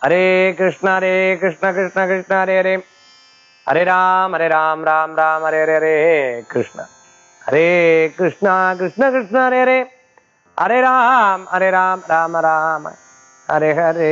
ஹரே கிருஷ்ண ஹரே கிருஷ்ண கிருஷ்ண கிருஷ்ண ஹரே ஹரே ஹரே ராம் ஹரே ராம் ராம் ராம் ஹரே ஹரே ஹரே கிருஷ்ண ஹரே கிருஷ்ணா கிருஷ்ண கிருஷ்ண ஹரே ஹரே ஹரே ராம் ஹரே ராம் ராம ராம ஹரே ஹரே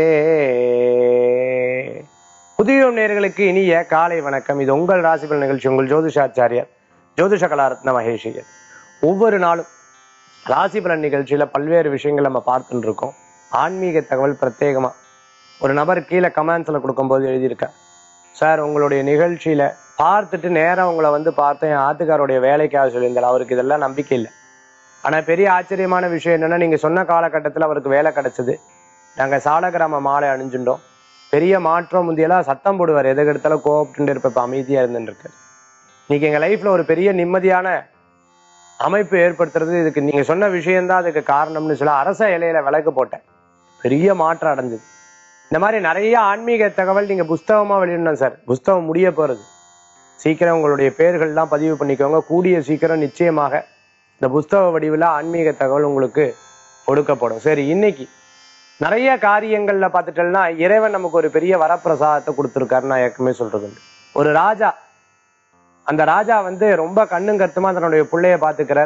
புதிய நேர்களுக்கு இனிய காலை வணக்கம் இது உங்கள் ராசிபல் நிகழ்ச்சி உங்கள் ஜோதிஷாச்சாரியர் ஜோதிஷ கலாரத்ன மகேஷியர் ஒவ்வொரு நாளும் ராசி பலன் நிகழ்ச்சியில பல்வேறு விஷயங்கள் நம்ம பார்த்துட்டு இருக்கோம் ஆன்மீக தகவல் பிரத்யேகமா ஒரு நபர் கீழே கமெண்ட்ஸ்ல கொடுக்கும்போது எழுதியிருக்கார் சார் உங்களுடைய நிகழ்ச்சியில பார்த்துட்டு நேரா உங்களை வந்து பார்த்தேன் என் ஆத்துக்காரோடைய வேலைக்காக சொல்லியிருந்தார் அவருக்கு இதெல்லாம் நம்பிக்கை இல்லை ஆனா பெரிய ஆச்சரியமான விஷயம் என்னன்னா நீங்க சொன்ன காலகட்டத்தில் அவருக்கு வேலை கிடைச்சது நாங்க சாலகிராம மாலை அணிஞ்சுட்டோம் பெரிய மாற்றம் முந்தியெல்லாம் சத்தம் போடுவார் எதுக்கு எடுத்தாலும் கோவப்பட்டு இருப்ப இப்ப அமைதியா இருந்துட்டு இருக்கு இன்னைக்கு எங்க லைஃப்ல ஒரு பெரிய நிம்மதியான அமைப்பு ஏற்படுத்துறது இதுக்கு நீங்க சொன்ன விஷயம்தான் அதுக்கு காரணம்னு சொல்ல அரச இலையில விளக்கு போட்டேன் பெரிய மாற்றம் அடைஞ்சது இந்த மாதிரி நிறைய ஆன்மீக தகவல் நீங்க புஸ்தகமா வெளியிடணும் சார் புஸ்தகம் முடிய போறது சீக்கிரம் உங்களுடைய பெயர்கள்லாம் பதிவு பண்ணிக்கோங்க கூடிய சீக்கிரம் நிச்சயமாக இந்த புஸ்தக வடிவில் ஆன்மீக தகவல் உங்களுக்கு கொடுக்கப்படும் சரி இன்னைக்கு நிறைய காரியங்கள்ல பார்த்துட்டோம்னா இறைவன் நமக்கு ஒரு பெரிய வரப்பிரசாதத்தை கொடுத்துருக்காரு நான் ஏற்கனவே சொல்றது உண்டு. ஒரு ராஜா அந்த ராஜா வந்து ரொம்ப கண்ணும் கருத்துமா தன்னுடைய பிள்ளைய பாத்துக்கிறார்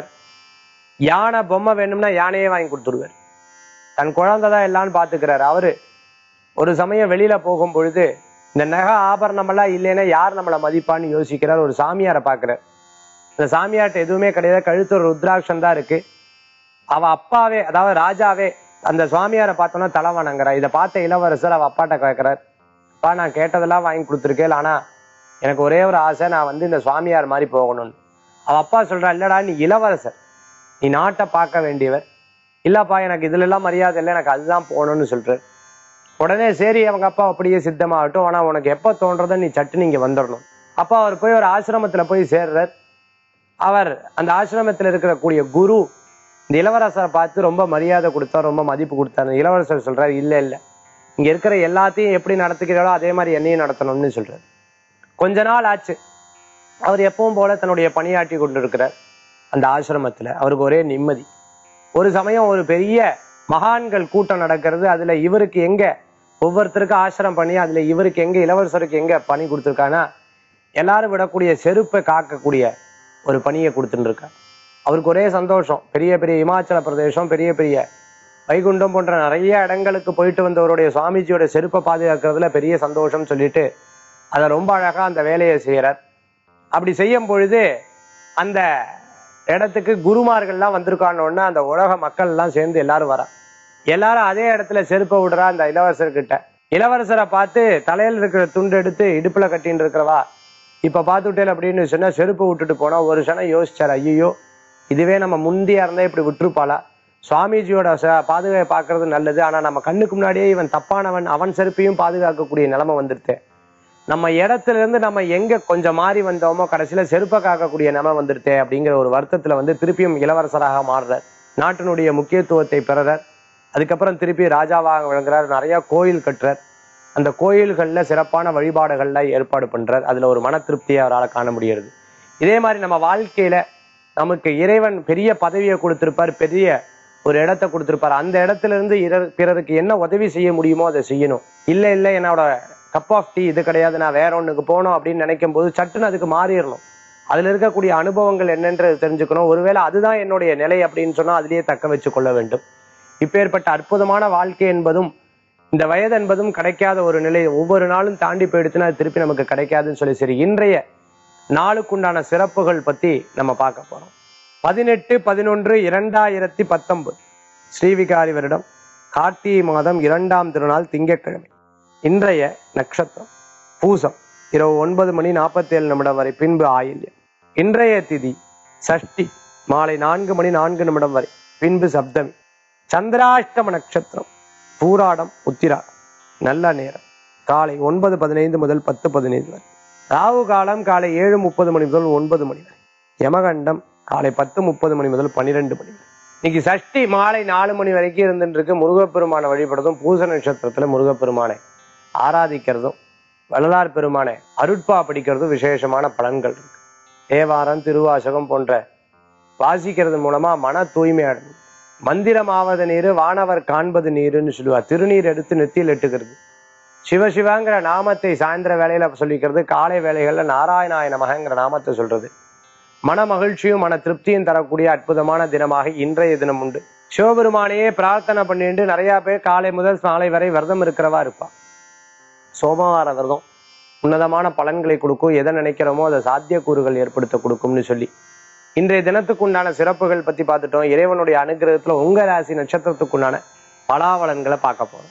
யானை பொம்மை வேணும்னா யானையே வாங்கி கொடுத்துருவார் தன் குழந்தை தான் எல்லாம்னு பாத்துக்கிறார் அவரு ஒரு சமயம் வெளியில போகும் பொழுது இந்த நகை ஆபரணம் எல்லாம் இல்லைன்னா யார் நம்மளை மதிப்பான்னு யோசிக்கிறார் ஒரு சாமியாரை பாக்குறார் இந்த சாமியார்ட்ட எதுவுமே கிடையாது கழுத்து ஒரு ருத்ராட்சம் தான் இருக்கு அவ அப்பாவே அதாவது ராஜாவே அந்த சுவாமியாரை பார்த்தோன்னா தலை வணங்குறா இதை பார்த்த இளவரசர் அவ அப்பாட்ட கேட்கிறார் அப்பா நான் கேட்டதெல்லாம் வாங்கி கொடுத்துருக்கேன் ஆனா எனக்கு ஒரே ஒரு ஆசை நான் வந்து இந்த சுவாமியார் மாதிரி போகணும்னு அவ அப்பா சொல்றா இல்லடா நீ இளவரசர் நீ நாட்டை பார்க்க வேண்டியவர் இல்லப்பா எனக்கு இதுல எல்லாம் மரியாதை இல்லை எனக்கு அதுதான் போகணும்னு சொல்றாரு உடனே சரி அவங்க அப்பா அப்படியே சித்தமாகட்டும் ஆனா உனக்கு எப்ப தோன்றதோ நீ சட்டு நீங்க வந்துடணும் அப்பா அவர் போய் ஒரு ஆசிரமத்துல போய் சேர்றார் அவர் அந்த ஆசிரமத்தில் இருக்கிற கூடிய குரு இந்த இளவரசரை பார்த்து ரொம்ப மரியாதை கொடுத்தா ரொம்ப மதிப்பு கொடுத்தாரு அந்த இளவரசர் சொல்றாரு இல்ல இல்ல இங்க இருக்கிற எல்லாத்தையும் எப்படி நடத்துகிறாரோ அதே மாதிரி என்னையும் நடத்தணும்னு சொல்றாரு கொஞ்ச நாள் ஆச்சு அவர் எப்பவும் போல தன்னுடைய பணியாற்றி கொண்டிருக்கிறார் அந்த ஆசிரமத்துல அவருக்கு ஒரே நிம்மதி ஒரு சமயம் ஒரு பெரிய மகான்கள் கூட்டம் நடக்கிறது அதுல இவருக்கு எங்க ஒவ்வொருத்தருக்கும் ஆசிரம் பண்ணி அதுல இவருக்கு எங்க இளவரசருக்கு எங்க பணி கொடுத்துருக்காங்கன்னா எல்லாரும் விடக்கூடிய செருப்பை காக்கக்கூடிய ஒரு பணியை கொடுத்துட்டு இருக்கார் அவருக்கு ஒரே சந்தோஷம் பெரிய பெரிய இமாச்சல பிரதேசம் பெரிய பெரிய வைகுண்டம் போன்ற நிறைய இடங்களுக்கு போயிட்டு வந்தவருடைய சுவாமிஜியோட செருப்பை பாதுகாக்கிறதுல பெரிய சந்தோஷம் சொல்லிட்டு அதை ரொம்ப அழகா அந்த வேலையை செய்யறார் அப்படி செய்யும் பொழுது அந்த இடத்துக்கு குருமார்கள்லாம் வந்திருக்கான உடனே அந்த உலக மக்கள் எல்லாம் சேர்ந்து எல்லாரும் வரா எல்லாரும் அதே இடத்துல செருப்பை விடுறா அந்த இளவரசர்கிட்ட இளவரசரை பார்த்து தலையில இருக்கிற துண்டு எடுத்து இடுப்புல கட்டின்னு இருக்கிறவா இப்ப பார்த்துட்டேன் அப்படின்னு சொன்னா செருப்பு விட்டுட்டு போனா ஒரு சனம் யோசிச்சார் ஐயோ இதுவே நம்ம முந்தியா இருந்தா இப்படி விட்டுருப்பாளா சுவாமிஜியோட ச- பாதுகாப்பை பார்க்கிறது நல்லது ஆனா நம்ம கண்ணுக்கு முன்னாடியே இவன் தப்பானவன் அவன் செருப்பையும் பாதுகாக்கக்கூடிய நிலைமை வந்துருது நம்ம இடத்துல இருந்து நம்ம எங்க கொஞ்சம் மாறி வந்தோமோ கடைசியில செருப்பை காக்கக்கூடிய நிலைமை வந்துருத்தே அப்படிங்கிற ஒரு வருத்தத்துல வந்து திருப்பியும் இளவரசராக மாறுறார் நாட்டினுடைய முக்கியத்துவத்தை பெறுறார் அதுக்கப்புறம் திருப்பி ராஜாவாக விளங்குறார் நிறைய கோயில் கட்டுறார் அந்த கோயில்கள்ல சிறப்பான வழிபாடுகள்ல ஏற்பாடு பண்றார் அதுல ஒரு மன திருப்தியை அவரால் காண முடிகிறது இதே மாதிரி நம்ம வாழ்க்கையில நமக்கு இறைவன் பெரிய பதவியை கொடுத்திருப்பார் பெரிய ஒரு இடத்தை கொடுத்திருப்பார் அந்த இடத்துல இருந்து இர- பிறருக்கு என்ன உதவி செய்ய முடியுமோ அதை செய்யணும் இல்ல இல்ல என்னோட கப் ஆஃப் டீ இது கிடையாது நான் வேற ஒண்ணுக்கு போகணும் அப்படின்னு நினைக்கும் போது சட்டுன்னு அதுக்கு மாறிடணும் அதுல இருக்கக்கூடிய அனுபவங்கள் என்னன்றது தெரிஞ்சுக்கணும் ஒருவேளை அதுதான் என்னுடைய நிலை அப்படின்னு சொன்னா அதுலயே தக்க வச்சு கொள்ள வேண்டும் இப்பேற்பட்ட அற்புதமான வாழ்க்கை என்பதும் இந்த வயது என்பதும் கிடைக்காத ஒரு நிலை ஒவ்வொரு நாளும் தாண்டி போயிடுச்சுன்னா அது திருப்பி நமக்கு கிடைக்காதுன்னு சொல்லி சரி இன்றைய நாளுக்குண்டான சிறப்புகள் பத்தி நம்ம பார்க்க போறோம் பதினெட்டு பதினொன்று இரண்டாயிரத்தி பத்தொன்பது ஸ்ரீவிகாரி வருடம் கார்த்திகை மாதம் இரண்டாம் திருநாள் திங்கட்கிழமை இன்றைய நட்சத்திரம் பூசம் இரவு ஒன்பது மணி நாற்பத்தி ஏழு நிமிடம் வரை பின்பு ஆயில்யம் இன்றைய திதி சஷ்டி மாலை நான்கு மணி நான்கு நிமிடம் வரை பின்பு சப்தமி சந்திராஷ்டம நட்சத்திரம் பூராடம் உத்திராடம் நல்ல நேரம் காலை ஒன்பது பதினைந்து முதல் பத்து பதினைந்து வரை ராகு காலம் காலை ஏழு முப்பது மணி முதல் ஒன்பது மணி வரை யமகண்டம் காலை பத்து முப்பது மணி முதல் பன்னிரெண்டு மணி வரை இன்னைக்கு சஷ்டி மாலை நாலு மணி வரைக்கும் இருந்துட்டு இருக்கு முருகப்பெருமானை வழிபடுறதும் பூச நட்சத்திரத்துல முருகப்பெருமானை ஆராதிக்கிறதும் வள்ளலார் பெருமானை அருட்பா படிக்கிறதும் விசேஷமான பலன்கள் இருக்கு தேவாரம் திருவாசகம் போன்ற வாசிக்கிறது மூலமா மன தூய்மை அடையும் மந்திரமாவது நீர் வானவர் காண்பது நீருன்னு சொல்லுவார் திருநீர் எடுத்து நெத்தியில் எட்டுக்கிறது சிவசிவாங்கிற நாமத்தை சாயந்தர வேளையில சொல்லிக்கிறது காலை வேளைகள்ல நாராயணாய நமகங்கிற நாமத்தை சொல்றது மன மகிழ்ச்சியும் மன திருப்தியும் தரக்கூடிய அற்புதமான தினமாக இன்றைய தினம் உண்டு சிவபெருமானையே பிரார்த்தனை பண்ணிட்டு நிறைய பேர் காலை முதல் மாலை வரை விரதம் இருக்கிறவா இருப்பா சோமவார விரதம் உன்னதமான பலன்களை கொடுக்கும் எதை நினைக்கிறோமோ அதை சாத்தியக்கூறுகள் ஏற்படுத்த கொடுக்கும்னு சொல்லி இன்றைய தினத்துக்கு உண்டான சிறப்புகள் பத்தி பார்த்துட்டோம் இறைவனுடைய அனுகிரகத்துல உங்க ராசி நட்சத்திரத்துக்கு உண்டான பலாபலன்களை பார்க்க போறோம்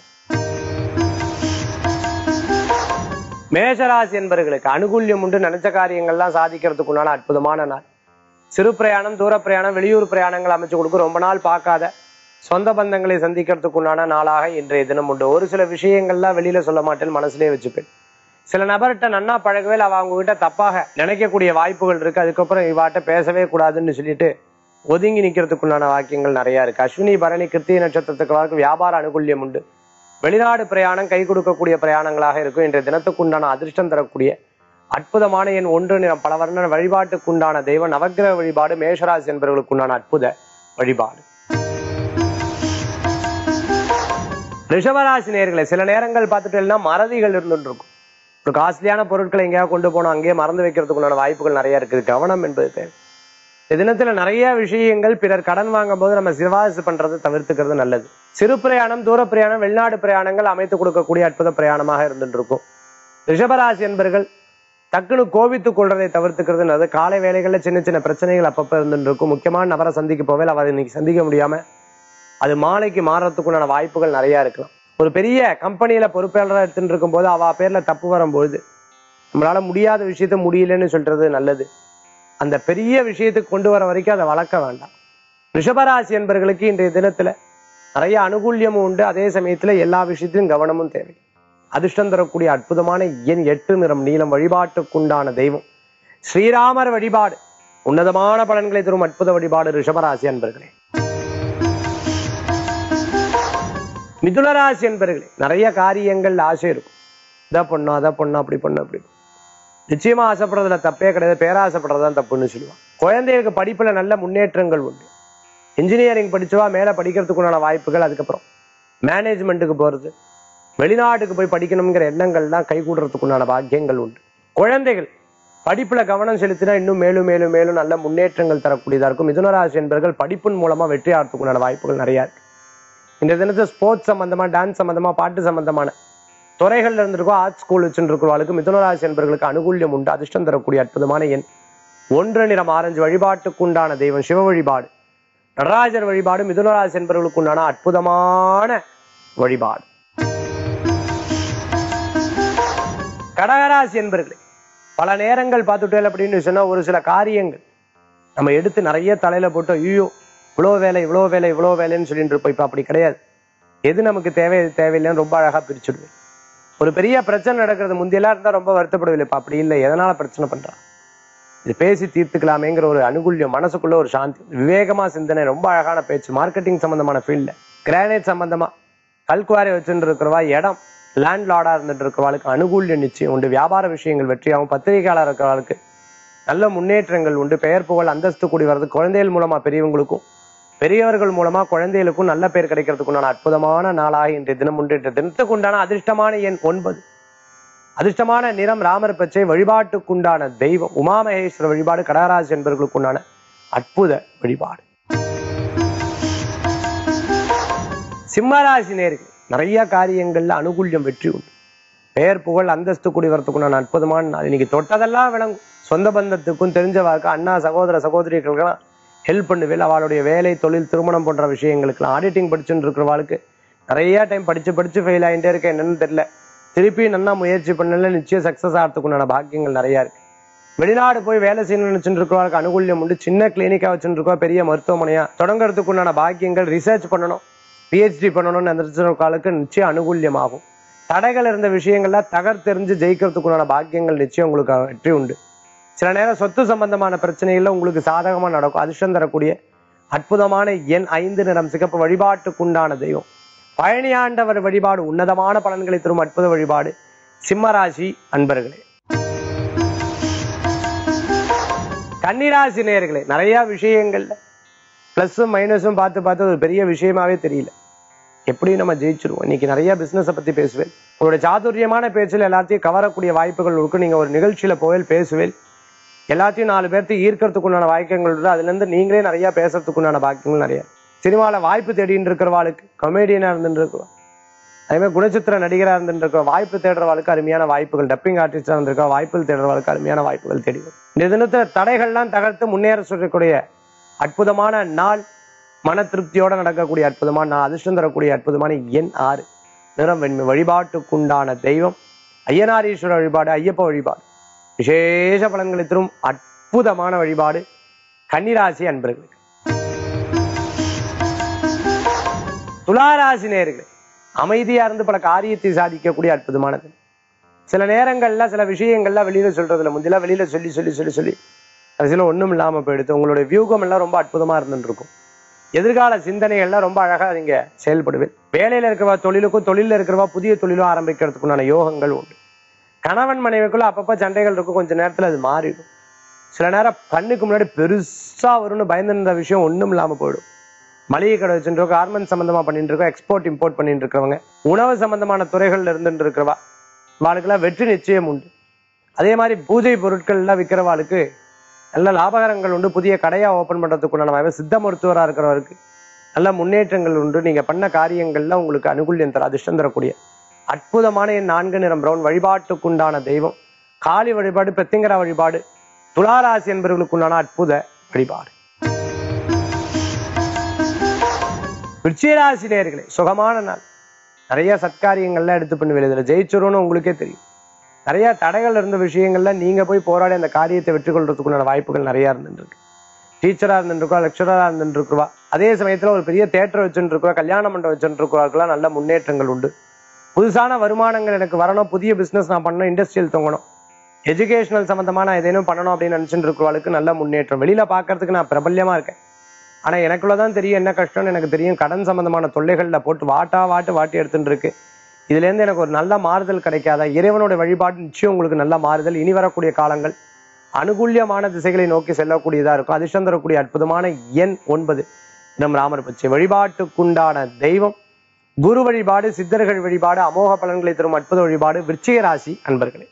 மேஷராசி என்பவர்களுக்கு அனுகூல்யம் உண்டு நினைச்ச காரியங்கள்லாம் சாதிக்கிறதுக்கு உண்டான அற்புதமான நாள் சிறு பிரயாணம் தூர பிரயாணம் வெளியூர் பிரயாணங்கள் அமைச்சு கொடுக்கும் ரொம்ப நாள் பார்க்காத சொந்த பந்தங்களை சந்திக்கிறதுக்கு உண்டான நாளாக இன்றைய தினம் உண்டு ஒரு சில விஷயங்கள்லாம் வெளியில சொல்ல மாட்டேன் மனசுலயே வச்சுப்பேன் சில நபர்கிட்ட நன்னா பழகவே அவ அவங்க கிட்ட தப்பாக நினைக்கக்கூடிய வாய்ப்புகள் இருக்கு அதுக்கப்புறம் இவாட்ட பேசவே கூடாதுன்னு சொல்லிட்டு ஒதுங்கி நிக்கிறதுக்குண்டான வாக்கியங்கள் நிறைய இருக்கு அஸ்வினி பரணி கிருத்திகை நட்சத்திரத்துக்கு வாழ்க்கை வியாபார அனுகூல்யம் உண்டு வெளிநாடு பிரயாணம் கை கொடுக்கக்கூடிய பிரயாணங்களாக இருக்கும் இன்றைய தினத்துக்குண்டான அதிர்ஷ்டம் தரக்கூடிய அற்புதமான என் ஒன்று நிறம் பல வர்ண வழிபாட்டுக்குண்டான தெய்வ நவக்கிரக வழிபாடு மேஷராசி என்பவர்களுக்குண்டான அற்புத வழிபாடு ரிஷபராசி நேர்களை சில நேரங்கள் பார்த்துட்டேன்னா மறதிகள் இருந்துட்டு இருக்கும் ஒரு காஸ்ட்லியான பொருட்களை எங்கேயாவது கொண்டு போனோம் அங்கேயே மறந்து வைக்கிறதுக்குண்டான வாய்ப்புகள் நிறைய இருக்குது கவனம் என்பது தேவை இந்த தினத்துல நிறைய விஷயங்கள் பிறர் கடன் வாங்கும் போது நம்ம சிவாசு பண்றதை தவிர்த்துக்கிறது நல்லது சிறு பிரயாணம் தூர பிரயாணம் வெளிநாடு பிரயாணங்கள் அமைத்து கொடுக்கக்கூடிய அற்புத பிரயாணமாக இருந்துட்டு இருக்கும் ரிஷபராசி என்பர்கள் டக்குனு கோபித்துக் கொள்றதை தவிர்த்துக்கிறது நல்லது காலை வேலைகள்ல சின்ன சின்ன பிரச்சனைகள் அப்பப்ப இருந்துட்டு இருக்கும் முக்கியமான நபரை சந்திக்க போவே அவரை இன்னைக்கு சந்திக்க முடியாம அது மாலைக்கு மாறத்துக்குண்டான வாய்ப்புகள் நிறைய இருக்கலாம் ஒரு பெரிய கம்பெனியில பொறுப்பாளராக எடுத்துட்டு இருக்கும்போது அவ பேர்ல தப்பு வரும்பொழுது நம்மளால முடியாத விஷயத்த முடியலன்னு சொல்றது நல்லது அந்த பெரிய விஷயத்துக்கு கொண்டு வர வரைக்கும் அதை வளர்க்க வேண்டாம் ரிஷபராசி என்பர்களுக்கு இன்றைய தினத்துல நிறைய அனுகூல்யமும் உண்டு அதே சமயத்துல எல்லா விஷயத்திலும் கவனமும் தேவை அதிர்ஷ்டம் தரக்கூடிய அற்புதமான எண் எட்டு நிறம் நீளம் வழிபாட்டுக்குண்டான தெய்வம் ஸ்ரீராமர் வழிபாடு உன்னதமான பலன்களை தரும் அற்புத வழிபாடு ரிஷபராசி அன்பர்களே மிதுனராசி என்பர்களே நிறைய காரியங்கள் ஆசை இருக்கும் இதை பண்ணும் அதை பண்ணும் அப்படி பண்ணும் அப்படி பண்ணும். நிச்சயமா ஆசைப்படுறதுல தப்பே கிடையாது பேராசைப்படுறதுதான் தப்புன்னு சொல்லுவான் குழந்தைகளுக்கு படிப்புல நல்ல முன்னேற்றங்கள் உண்டு இன்ஜினியரிங் படிச்சவா மேல படிக்கிறதுக்குண்டான வாய்ப்புகள் அதுக்கப்புறம் மேனேஜ்மெண்ட்டுக்கு போறது வெளிநாட்டுக்கு போய் படிக்கணுங்கிற எண்ணங்கள்லாம் கைகூடுறதுக்குண்டான பாக்கியங்கள் உண்டு குழந்தைகள் படிப்புல கவனம் செலுத்தினா இன்னும் மேலும் மேலும் மேலும் நல்ல முன்னேற்றங்கள் தரக்கூடியதா இருக்கும் மிதுனராசி என்பர்கள் படிப்பின் மூலமா வெற்றி ஆகிறதுக்குண்டான வாய்ப்புகள் நிறைய இருக்கு இந்த தினத்துல ஸ்போர்ட்ஸ் சம்பந்தமா டான்ஸ் சம்பந்தமா பாட்டு சம்பந்தமான துறைகள்ல இருந்திருக்கோம் ஆர்ட் ஸ்கூல் வச்சுருக்கிறவர்களுக்கு மிதுனராசி என்பர்களுக்கு அனுகூல்யம் உண்டு அதிர்ஷ்டம் தரக்கூடிய அற்புதமான எண் ஒன்று நிறம் ஆரஞ்சு வழிபாட்டுக்குண்டான தெய்வம் சிவ வழிபாடு நடராஜர் வழிபாடு மிதுனராசி என்பவர்களுக்கு உண்டான அற்புதமான வழிபாடு கடகராசி என்பர்களே பல நேரங்கள் பார்த்துட்டேன் அப்படின்னு சொன்னா ஒரு சில காரியங்கள் நம்ம எடுத்து நிறைய தலையில போட்டு ஐயோ இவ்வளோ வேலை இவ்வளோ வேலை இவ்வளோ வேலைன்னு சொல்லிட்டு இருப்போம் இப்போ அப்படி கிடையாது எது நமக்கு தேவை எது தேவையில்லைன்னு ரொம்ப அழகா பிரிச்சுடுவேன் ஒரு பெரிய பிரச்சனை நடக்கிறது முந்தியெல்லாம் இருந்தா ரொம்ப வருத்தப்படுவில்லை இப்ப அப்படி இல்லை எதனால பிரச்சனை பண்றான் இது பேசி தீர்த்துக்கலாமேங்கிற ஒரு அனுகூல்யம் மனசுக்குள்ள ஒரு சாந்தி விவேகமா சிந்தனை ரொம்ப அழகான பேச்சு மார்க்கெட்டிங் சம்பந்தமான ஃபீல்ட்ல கிரானைட் சம்பந்தமா கல்குவாரி வச்சுட்டு இருக்கிறவா இடம் லேண்ட் லார்டா இருந்துட்டு இருக்கிறவாளுக்கு அனுகூல்யம் நிச்சயம் உண்டு வியாபார விஷயங்கள் வெற்றியாகும் பத்திரிகையாளர் இருக்கிறவளுக்கு நல்ல முன்னேற்றங்கள் உண்டு பெயர் புகழ் அந்தஸ்து கூடி வர்றது குழந்தைகள் மூலமா பெரியவங்களுக்கும் பெரியவர்கள் மூலமா குழந்தைகளுக்கும் நல்ல பேர் கிடைக்கிறதுக்கு உண்டான அற்புதமான நாளாக இன்றைய தினம் உண்டு இன்றைய தினத்துக்கு உண்டான அதிர்ஷ்டமான எண் ஒன்பது அதிர்ஷ்டமான நிறம் ராமர் பச்சை வழிபாட்டுக்குண்டான தெய்வம் உமாமகேஸ்வர வழிபாடு கடகராசி என்பவர்களுக்கு உண்டான அற்புத வழிபாடு சிம்மராசி நேர்கள் நிறைய காரியங்கள்ல அனுகூல்யம் வெற்றி உண்டு பெயர் புகழ் அந்தஸ்து கூடி வரத்துக்குண்டான அற்புதமான நாள் இன்னைக்கு தொட்டதெல்லாம் விளங்கும் சொந்த பந்தத்துக்கும் தெரிஞ்சவாக்கு அண்ணா சகோதர சகோதரிகளுக்கெல்லாம் ஹெல்ப் பண்ணுவேல் அவளுடைய வேலை தொழில் திருமணம் போன்ற விஷயங்களுக்கெல்லாம் ஆடிட்டிங் படிச்சுட்டு இருக்கிறவாளுக்கு நிறைய டைம் படிச்சு படிச்சு ஃபெயில் ஆகிட்டே இருக்க என்னன்னு தெரியல திருப்பி நல்லா முயற்சி பண்ணல நிச்சயம் சக்சஸ் ஆகிறதுக்குண்டான பாக்கியங்கள் நிறைய இருக்கு வெளிநாடு போய் வேலை செய்யணும்னு நினைச்சுட்டு இருக்கிறவங்களுக்கு அனுகூல்யம் உண்டு சின்ன கிளினிக்கா வச்சுட்டு இருக்கோம் பெரிய மருத்துவமனையா தொடங்குறதுக்குண்டான பாக்கியங்கள் ரிசர்ச் பண்ணணும் பிஹெச்டி பண்ணணும்னு நினைச்சிருக்காளுக்கு நிச்சயம் அனுகூல்யமாகும் தடைகள் இருந்த விஷயங்கள்லாம் தகர்த்தெறிஞ்சு ஜெயிக்கிறதுக்குண்டான பாக்கியங்கள் நிச்சயம் உங்களுக்கு வெற்றி உண்டு சில நேரம் சொத்து சம்பந்தமான பிரச்சனைகள்ல உங்களுக்கு சாதகமா நடக்கும் அதிர்ஷ்டம் தரக்கூடிய அற்புதமான எண் ஐந்து நிறம் சிகப்பு வழிபாட்டுக்குண்டான தெய்வம் பழனியாண்டவர் வழிபாடு உன்னதமான பலன்களை தரும் அற்புத வழிபாடு சிம்மராசி அன்பர்களே கன்னிராசி நேயர்களே நிறைய விஷயங்கள்ல பிளஸும் மைனஸும் பார்த்து பார்த்து ஒரு பெரிய விஷயமாவே தெரியல எப்படியும் நம்ம ஜெயிச்சிருவோம் இன்னைக்கு நிறைய பிசினஸை பத்தி பேசுவேன் உங்களுடைய சாதுரியமான பேச்சில் எல்லாத்தையும் கவரக்கூடிய வாய்ப்புகள் இருக்கு நீங்க ஒரு நிகழ்ச்சியில போவேல் பேசுவேன் எல்லாத்தையும் நாலு பேர்த்து ஈர்க்கறதுக்குண்டான வாய்ப்புகள் இருக்கு அதுல இருந்து நீங்களே நிறைய பேசுறதுக்குண்டான பாக்கியங்கள் நிறைய சினிமாவில் வாய்ப்பு தேடின்னு இருக்கிறவாளுக்கு கமெடியனா இருந்துட்டு இருக்கிறோம் அதே மாதிரி குணச்சித்திர நடிகரா இருந்துட்டு இருக்கிற வாய்ப்பு தேடுறவாளுக்கு அருமையான வாய்ப்புகள் டப்பிங் ஆர்டிஸ்டா இருந்திருக்க வாய்ப்புகள் தேடுறவாளுக்கு அருமையான வாய்ப்புகள் தேடி வரும் இந்த தினத்துல தடைகள்லாம் தகர்த்து முன்னேற சொல்லக்கூடிய அற்புதமான நாள் மன திருப்தியோட நடக்கக்கூடிய அற்புதமான நாள் அதிர்ஷ்டம் தரக்கூடிய அற்புதமான எண் ஆறு நிறம் வெண்மை வழிபாட்டுக்குண்டான தெய்வம் ஐயனாரீஸ்வர வழிபாடு ஐயப்ப வழிபாடு விசேஷ பலன்களை தரும் அற்புதமான வழிபாடு கன்னிராசி அன்பர்களுக்கு துளாராசி நேர்களே அமைதியா இருந்து பல காரியத்தை சாதிக்கக்கூடிய அற்புதமானது சில நேரங்கள்ல சில விஷயங்கள்ல வெளியில சொல்றதுல முந்தில வெளியில சொல்லி சொல்லி சொல்லி சொல்லி கடைசியில ஒண்ணும் இல்லாம போயிடுது உங்களுடைய வியூகம் எல்லாம் ரொம்ப அற்புதமா இருந்துட்டு இருக்கும் எதிர்கால சிந்தனைகள்லாம் ரொம்ப அழகா நீங்க செயல்படுவேன் வேலையில இருக்கிறவா தொழிலுக்கும் தொழில இருக்கிறவா புதிய தொழிலும் ஆரம்பிக்கிறதுக்குண்டான யோகங்கள் உண்டு கணவன் மனைவிக்குள்ள அப்பப்ப சண்டைகள் இருக்கும் கொஞ்ச நேரத்துல அது மாறிடும் சில நேரம் கண்ணுக்கு முன்னாடி பெருசா வரும்னு பயந்துருந்த விஷயம் ஒண்ணும் இல்லாம போயிடும் மளிகை கடை வச்சுட்டு இருக்கோம் கார்மெண்ட் சம்பந்தமா பண்ணிட்டு இருக்கோம் எக்ஸ்போர்ட் இம்போர்ட் பண்ணிட்டு இருக்கிறவங்க உணவு சம்பந்தமான துறைகள்ல இருந்துட்டு இருக்கிறவா வாழ்க்கெல்லாம் வெற்றி நிச்சயம் உண்டு அதே மாதிரி பூஜை பொருட்கள் எல்லாம் விற்கிறவாளுக்கு நல்ல லாபகரங்கள் உண்டு புதிய கடையா ஓபன் பண்றதுக்குண்டான வாய்ப்பு சித்த மருத்துவரா இருக்கிறவருக்கு நல்ல முன்னேற்றங்கள் உண்டு நீங்க பண்ண காரியங்கள்ல உங்களுக்கு அனுகூல்யம் தர அதிர்ஷ்டம் தரக்கூடிய அற்புதமான என் நான்கு நிறம் பிரவுன் வழிபாட்டுக்குண்டான தெய்வம் காளி வழிபாடு பெத்திங்கரா வழிபாடு துளாராசி என்பவர்களுக்குண்டான அற்புத வழிபாடு விருச்சிகராசி நேர்களே சுகமான நாள் நிறைய சத்காரியங்கள்லாம் எடுத்து பண்ணுவேன் இதுல ஜெயிச்சிரும்னு உங்களுக்கே தெரியும் நிறைய தடைகள் இருந்த விஷயங்கள்ல நீங்க போய் போராடி அந்த காரியத்தை வெற்றி கொள்றதுக்குண்டான வாய்ப்புகள் நிறைய இருந்துருக்கு டீச்சரா இருந்துருக்கா லெக்சரரா இருந்துருக்குவா அதே சமயத்துல ஒரு பெரிய தேட்டர் வச்சுட்டு இருக்கா கல்யாண மண்டபம் வச்சுட்டு இருக்கவாக்கெல்லாம் நல்ல முன்னேற்றங்கள் உண்டு புதுசான வருமானங்கள் எனக்கு வரணும் புதிய பிசினஸ் நான் பண்ணணும் இண்டஸ்ட்ரியல் தொங்கணும் எஜுகேஷனல் சம்பந்தமா நான் ஏதேனும் பண்ணணும் அப்படின்னு நினைச்சிட்டு இருக்கிறவளுக்கு நல்ல முன்னேற்றம் வெளியில பாக்குறதுக்கு நான் பிரபல்யமா இருக்கேன் ஆனா எனக்குள்ளதான் தெரியும் என்ன கஷ்டம்னு எனக்கு தெரியும் கடன் சம்பந்தமான தொல்லைகள்ல போட்டு வாட்டா வாட்டு வாட்டி எடுத்துட்டு இருக்கு இதுல இருந்து எனக்கு ஒரு நல்ல மாறுதல் கிடைக்காதா இறைவனுடைய வழிபாடு நிச்சயம் உங்களுக்கு நல்ல மாறுதல் இனி வரக்கூடிய காலங்கள் அனுகூல்யமான திசைகளை நோக்கி செல்லக்கூடியதா இருக்கும் அதிர்ஷ்டம் தரக்கூடிய அற்புதமான எண் ஒன்பது நம் ராமர் பச்சை வழிபாட்டுக்குண்டான தெய்வம் குரு வழிபாடு சித்தர்கள் வழிபாடு அமோக பலன்களை தரும் அற்புத வழிபாடு விருச்சிக ராசி அன்பர்களே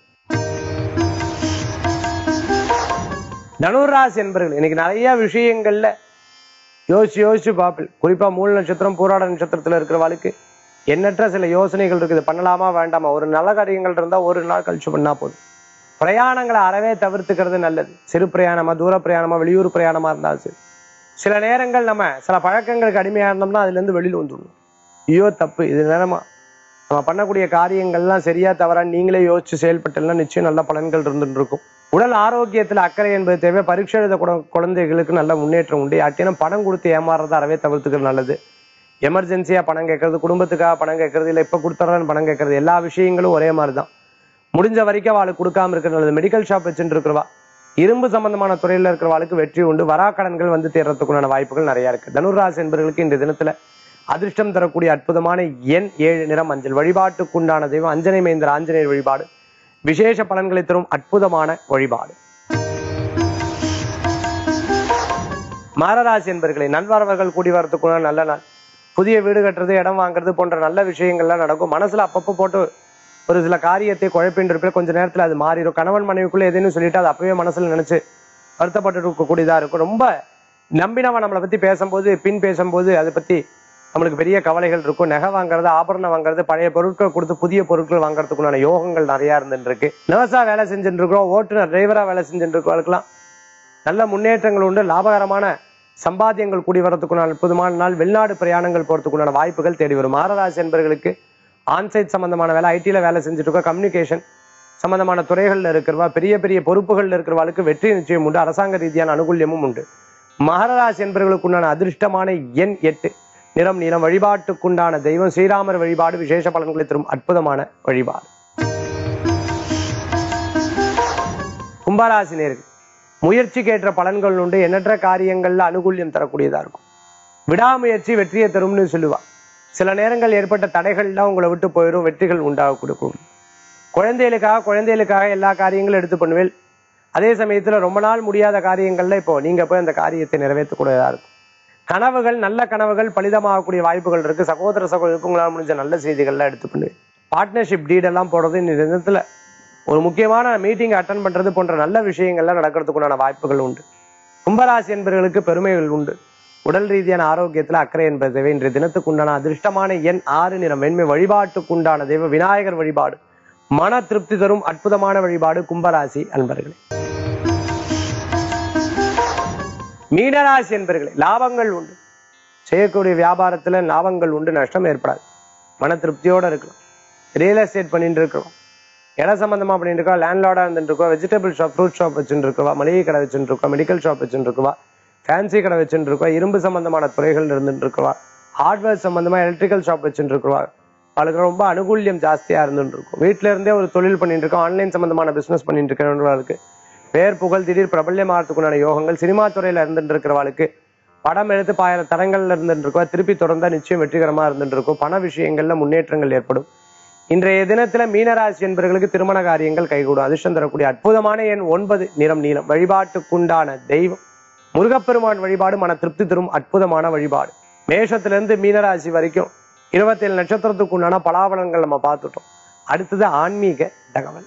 தனுராசி என்பர்கள் இன்னைக்கு நிறைய விஷயங்கள்ல யோசிச்சு யோசிச்சு பார்ப்பேன் குறிப்பா மூல நட்சத்திரம் பூராட நட்சத்திரத்துல இருக்கிறவாளுக்கு எண்ணற்ற சில யோசனைகள் இருக்குது பண்ணலாமா வேண்டாமா ஒரு நல்ல காரியங்கள் இருந்தா ஒரு நாள் கழிச்சு பண்ணா போதும் பிரயாணங்களை அறவே தவிர்த்துக்கிறது நல்லது சிறு பிரயாணமா தூர பிரயாணமா வெளியூர் பிரயாணமா இருந்தாலும் சரி சில நேரங்கள் நம்ம சில பழக்கங்களுக்கு அடிமையா இருந்தோம்னா அதுல இருந்து வெளியில வந்துடணும் ஐயோ தப்பு இது நேரமா நம்ம பண்ணக்கூடிய காரியங்கள்லாம் சரியா தவறா நீங்களே யோசிச்சு செயல்பட்டெல்லாம் நிச்சயம் நல்ல பலன்கள் இருந்துட்டு இருக்கும் உடல் ஆரோக்கியத்துல அக்கறை என்பது தேவை பரீட்சை எழுத குழ- குழந்தைகளுக்கு நல்ல முன்னேற்றம் உண்டு யார்ட்டேனும் பணம் கொடுத்து ஏமாறுறத அறவே தவிர்த்துக்கிறது நல்லது எமர்ஜென்சியா பணம் கேட்கறது குடும்பத்துக்காக பணம் கேட்கறது இல்லை இப்ப கொடுத்துறேன்னு பணம் கேட்கறது எல்லா விஷயங்களும் ஒரே மாதிரி தான் முடிஞ்ச வரைக்கும் அவளுக்கு கொடுக்காம இருக்கிறது நல்லது மெடிக்கல் ஷாப் வச்சுட்டு இருக்கிறவா இரும்பு சம்பந்தமான துறையில இருக்கிறவாளுக்கு வெற்றி உண்டு வராக்கடன்கள் வந்து தேர்றதுக்குண்டான வாய்ப்புகள் நிறைய இருக்கு தனுராசி என்பவர்களுக்கு இந்த தினத்துல அதிர்ஷ்டம் தரக்கூடிய அற்புதமான எண் ஏழு நிறம் மஞ்சள் வழிபாட்டுக்குண்டான தெய்வம் அஞ்சனை மைந்தர் ஆஞ்சநேயர் வழிபாடு விசேஷ பலன்களை தரும் அற்புதமான வழிபாடு மகராசி என்பர்களை நல்வரவர்கள் கூடி வரத்துக்குள்ள நல்ல நாள் புதிய வீடு கட்டுறது இடம் வாங்குறது போன்ற நல்ல விஷயங்கள்லாம் நடக்கும் மனசுல அப்பப்போ போட்டு ஒரு சில காரியத்தை குழப்பின்னு இருப்பேன் கொஞ்ச நேரத்துல அது மாறிடும் கணவன் மனைவிக்குள்ள எதுன்னு சொல்லிட்டு அது அப்பவே மனசுல நினைச்சு வருத்தப்பட்டு இருக்கக்கூடியதா இருக்கும் ரொம்ப நம்பினவன் நம்மளை பத்தி பேசும்போது பின் பேசும்போது அதை பத்தி நம்மளுக்கு பெரிய கவலைகள் இருக்கும் நகை வாங்குறது ஆபரணம் வாங்குறது பழைய பொருட்கள் கொடுத்து புதிய பொருட்கள் வாங்குறதுக்குண்டான யோகங்கள் நிறைய இருந்துட்டு இருக்கு நர்ஸா வேலை செஞ்சுட்டு இருக்கிறோம் ஓட்டுநர் டிரைவரா வேலை செஞ்சுட்டு இருக்கிறவங்களுக்குலாம் நல்ல முன்னேற்றங்கள் உண்டு லாபகரமான சம்பாத்தியங்கள் கூடி வரதுக்குண்டான அற்புதமான நாள் வெளிநாடு பிரயாணங்கள் போறதுக்குண்டான வாய்ப்புகள் தேடி வரும் மாரராசி என்பவர்களுக்கு ஆன்சைட் சம்பந்தமான வேலை ஐடில வேலை செஞ்சுட்டு இருக்கோம் கம்யூனிகேஷன் சம்பந்தமான துறைகள்ல இருக்கிறவா பெரிய பெரிய பொறுப்புகள்ல இருக்கிறவாளுக்கு வெற்றி நிச்சயம் உண்டு அரசாங்க ரீதியான அனுகூல்யமும் உண்டு மகராசி என்பவர்களுக்குண்டான அதிர்ஷ்டமான எண் எட்டு நிறம் நீளம் வழிபாட்டுக்குண்டான தெய்வம் ஸ்ரீராமர் வழிபாடு விசேஷ பலன்களை தரும் அற்புதமான வழிபாடு கும்பராசி நேர்கள் முயற்சிக்கேற்ற பலன்கள் உண்டு எண்ணற்ற காரியங்கள்ல அனுகூல்யம் தரக்கூடியதா இருக்கும் விடாமுயற்சி வெற்றியை தரும்னு சொல்லுவா சில நேரங்கள் ஏற்பட்ட தடைகள்லாம் உங்களை விட்டு போயிடும் வெற்றிகள் உண்டாகக்கூடிய குழந்தைகளுக்காக குழந்தைகளுக்காக எல்லா காரியங்களும் எடுத்து பண்ணுவேன் அதே சமயத்துல ரொம்ப நாள் முடியாத காரியங்கள்ல இப்போ நீங்க போய் அந்த காரியத்தை நிறைவேற்றக்கூடியதா இருக்கும் கனவுகள் நல்ல கனவுகள் பலிதமாகக்கூடிய வாய்ப்புகள் இருக்கு சகோதர சகோதரருக்கு உங்களால் முடிஞ்ச நல்ல செய்திகள்லாம் எடுத்து பண்ணுவேன் பார்ட்னர்ஷிப் டீட் எல்லாம் போடுறது இந்த தினத்துல ஒரு முக்கியமான மீட்டிங் அட்டன் பண்றது போன்ற நல்ல விஷயங்கள்லாம் நடக்கிறதுக்குண்டான வாய்ப்புகள் உண்டு கும்பராசி என்பவர்களுக்கு பெருமைகள் உண்டு உடல் ரீதியான ஆரோக்கியத்துல அக்கறை என்பது தேவை இன்றைய தினத்துக்கு உண்டான அதிர்ஷ்டமான எண் ஆறு நிறம் வெண்மை வழிபாட்டுக்கு உண்டான தெய்வ விநாயகர் வழிபாடு மன திருப்தி தரும் அற்புதமான வழிபாடு கும்பராசி அன்பர்களே மீனராசி என்பர்களே லாபங்கள் உண்டு செய்யக்கூடிய வியாபாரத்துல லாபங்கள் உண்டு நஷ்டம் ஏற்படாது மன திருப்தியோட இருக்கலாம் ரியல் எஸ்டேட் பண்ணிட்டு இருக்கிறோம் இடம் சம்பந்தமா பண்ணிட்டு இருக்கோம் லேண்ட்லார்டா இருந்துட்டு இருக்கோம் வெஜிடபிள் ஷாப் ஃப்ரூட் ஷாப் வச்சுட்டு இருக்கவா மளிகை கடை வச்சுட்டு இருக்கோம் மெடிக்கல் ஷாப் வச்சுட்டு இருக்கவா ஃபேன்சி கடை வச்சுட்டு இருக்கோம் இரும்பு சம்பந்தமான துறைகள் இருந்துட்டு இருக்கவா ஹார்ட்வேர் சம்பந்தமா எலக்ட்ரிக்கல் ஷாப் வச்சுட்டு இருக்கவா அவளுக்கு ரொம்ப அனுகூல்யம் ஜாஸ்தியா இருந்துட்டு இருக்கும் வீட்ல இருந்தே ஒரு தொழில் பண்ணிட்டு இருக்கோம் ஆன்லைன் சம்பந்தமான பிசினஸ் பண்ணிட்டு இருக்கிறவங்களுக்கு பேர் புகழ் திடீர் பிரபல்யமாகறதுக்குண்டான யோகங்கள் சினிமா துறையில இருந்துட்டு இருக்கிறவளுக்கு படம் எடுத்து பாயிர தரங்கள்ல இருந்துட்டு இருக்கோம் திருப்பி தொடர்ந்தா நிச்சயம் வெற்றிகரமா இருந்துட்டு இருக்கும் பண விஷயங்கள்ல முன்னேற்றங்கள் ஏற்படும் இன்றைய தினத்துல மீனராசி என்பவர்களுக்கு திருமண காரியங்கள் கைகூடும் அதிர்ஷ்டம் தரக்கூடிய அற்புதமான எண் ஒன்பது நிறம் நீளம் வழிபாட்டுக்குண்டான தெய்வம் முருகப்பெருமான் வழிபாடு மன திருப்தி தரும் அற்புதமான வழிபாடு மேஷத்திலிருந்து மீனராசி வரைக்கும் இருபத்தேழு நட்சத்திரத்துக்கு உண்டான பலாபலன்கள் நம்ம பார்த்துட்டோம் அடுத்தது ஆன்மீக தகவல்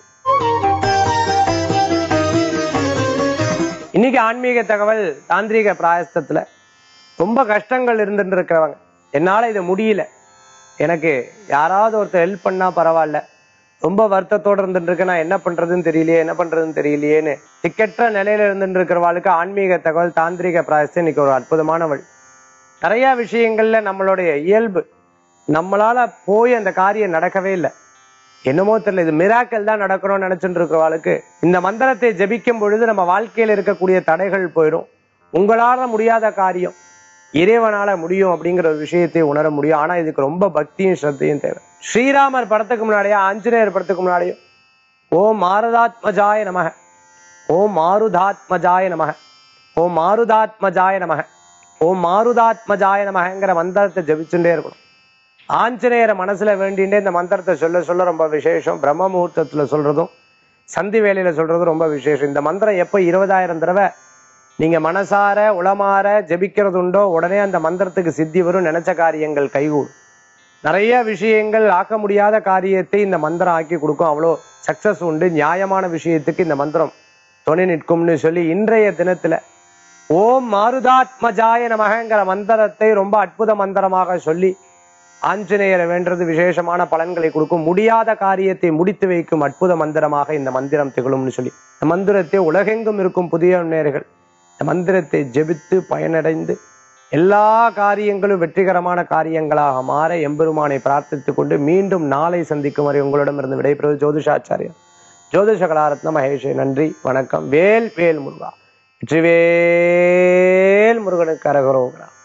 இன்னைக்கு ஆன்மீக தகவல் தாந்திரீக பிராயஸ்தத்துல ரொம்ப கஷ்டங்கள் இருந்துட்டு இருக்கிறவங்க என்னால இது முடியல எனக்கு யாராவது ஒருத்தர் ஹெல்ப் பண்ணா பரவாயில்ல ரொம்ப வருத்தத்தோட இருந்துட்டு இருக்கேன் நான் என்ன பண்றதுன்னு தெரியலையே என்ன பண்றதுன்னு தெரியலையேன்னு திக்கற்ற நிலையில இருந்துட்டு இருக்கிறவாளுக்கு ஆன்மீக தகவல் தாந்திரிக பிராயசம் இன்னைக்கு ஒரு அற்புதமான வழி நிறைய விஷயங்கள்ல நம்மளுடைய இயல்பு நம்மளால போய் அந்த காரியம் நடக்கவே இல்லை என்னமோ தெரியல இது மிராக்கள் தான் நடக்கணும்னு நினைச்சுட்டு இருக்கிறவாளுக்கு இந்த மந்திரத்தை ஜெபிக்கும் பொழுது நம்ம வாழ்க்கையில இருக்கக்கூடிய தடைகள் போயிடும் உங்களால முடியாத காரியம் இறைவனால முடியும் அப்படிங்கிற ஒரு விஷயத்தை உணர முடியும் ஆனா இதுக்கு ரொம்ப பக்தியும் ஸ்ரத்தையும் தேவை ஸ்ரீராமர் படத்துக்கு முன்னாடியே ஆஞ்சநேயர் படத்துக்கு முன்னாடியே ஓம் மாருதாத்மஜாய நமக ஓம் மாருதாத்மஜாய நமக ஓம் மாருதாத்மஜாய நமக ஓம் மாருதாத்மஜாய நமகங்கிற மந்திரத்தை ஜபிச்சுட்டே இருக்கணும் ஆஞ்சநேயரை மனசுல வேண்டிண்டே இந்த மந்திரத்தை சொல்ல சொல்ல ரொம்ப விசேஷம் பிரம்ம முகூர்த்தத்துல சொல்றதும் சந்தி வேலையில சொல்றதும் ரொம்ப விசேஷம் இந்த மந்திரம் எப்போ இருபதாயிரம் தடவை நீங்க மனசார உளமாற ஜெபிக்கிறது உண்டோ உடனே அந்த மந்திரத்துக்கு சித்தி வரும் நினைச்ச காரியங்கள் கைகூடும் நிறைய விஷயங்கள் ஆக்க முடியாத காரியத்தை இந்த மந்திரம் ஆக்கி கொடுக்கும் அவ்வளோ சக்சஸ் உண்டு நியாயமான விஷயத்துக்கு இந்த மந்திரம் துணை நிற்கும்னு சொல்லி இன்றைய தினத்துல ஓம் மாருதாத்மஜாய நமகங்கிற மந்திரத்தை ரொம்ப அற்புத மந்திரமாக சொல்லி ஆஞ்சநேயரை வேண்டது விசேஷமான பலன்களை கொடுக்கும் முடியாத காரியத்தை முடித்து வைக்கும் அற்புத மந்திரமாக இந்த மந்திரம் திகழும்னு சொல்லி இந்த மந்திரத்தை உலகெங்கும் இருக்கும் புதிய நேர்கள் இந்த மந்திரத்தை ஜெபித்து பயனடைந்து எல்லா காரியங்களும் வெற்றிகரமான காரியங்களாக மாற எம்பெருமானை பிரார்த்தித்துக் கொண்டு மீண்டும் நாளை சந்திக்கும் வரை உங்களிடமிருந்து விடைபெறுவது ஜோதிஷாச்சாரியர் ஜோதிஷ கலாரத்ன மகேஷே நன்றி வணக்கம் வேல் வேல் முருகா வெற்றிவேல் முருகனுக்கு அரகரோகரா